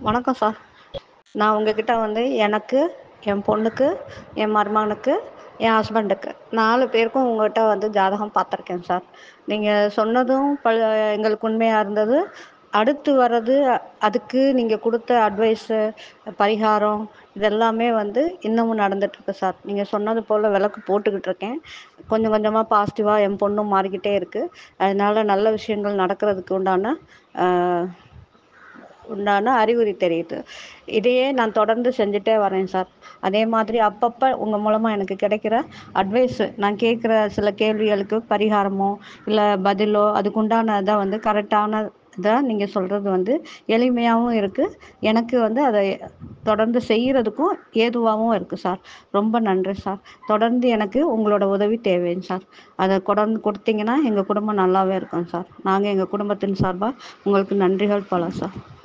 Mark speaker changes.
Speaker 1: வணக்கம் சார் நான் உங்கக்கிட்ட வந்து எனக்கு என் பொண்ணுக்கு என் மருமகனுக்கு என் ஹஸ்பண்டுக்கு நாலு பேருக்கும் உங்கள்கிட்ட வந்து ஜாதகம் பார்த்துருக்கேன் சார் நீங்கள் சொன்னதும் ப எங்களுக்கு உண்மையாக இருந்தது அடுத்து வர்றது அதுக்கு நீங்கள் கொடுத்த அட்வைஸு பரிகாரம் இதெல்லாமே வந்து இன்னமும் நடந்துகிட்ருக்கு சார் நீங்கள் சொன்னது போல் விளக்கு போட்டுக்கிட்டு இருக்கேன் கொஞ்சம் கொஞ்சமாக பாசிட்டிவாக என் பொண்ணும் மாறிக்கிட்டே இருக்குது அதனால நல்ல விஷயங்கள் நடக்கிறதுக்கு உண்டான உண்டான அறிகுறி தெரியுது இதையே நான் தொடர்ந்து செஞ்சுட்டே வரேன் சார் அதே மாதிரி அப்பப்போ உங்கள் மூலமாக எனக்கு கிடைக்கிற அட்வைஸு நான் கேட்குற சில கேள்விகளுக்கு பரிகாரமோ இல்லை பதிலோ அதுக்குண்டான இதை வந்து கரெக்டான இதை நீங்கள் சொல்கிறது வந்து எளிமையாகவும் இருக்குது எனக்கு வந்து அதை தொடர்ந்து செய்கிறதுக்கும் ஏதுவாகவும் இருக்குது சார் ரொம்ப நன்றி சார் தொடர்ந்து எனக்கு உங்களோட உதவி தேவைங்க சார் அதை தொடர்ந்து கொடுத்தீங்கன்னா எங்கள் குடும்பம் நல்லாவே இருக்கும் சார் நாங்கள் எங்கள் குடும்பத்தின் சார்பாக உங்களுக்கு நன்றிகள் பல சார்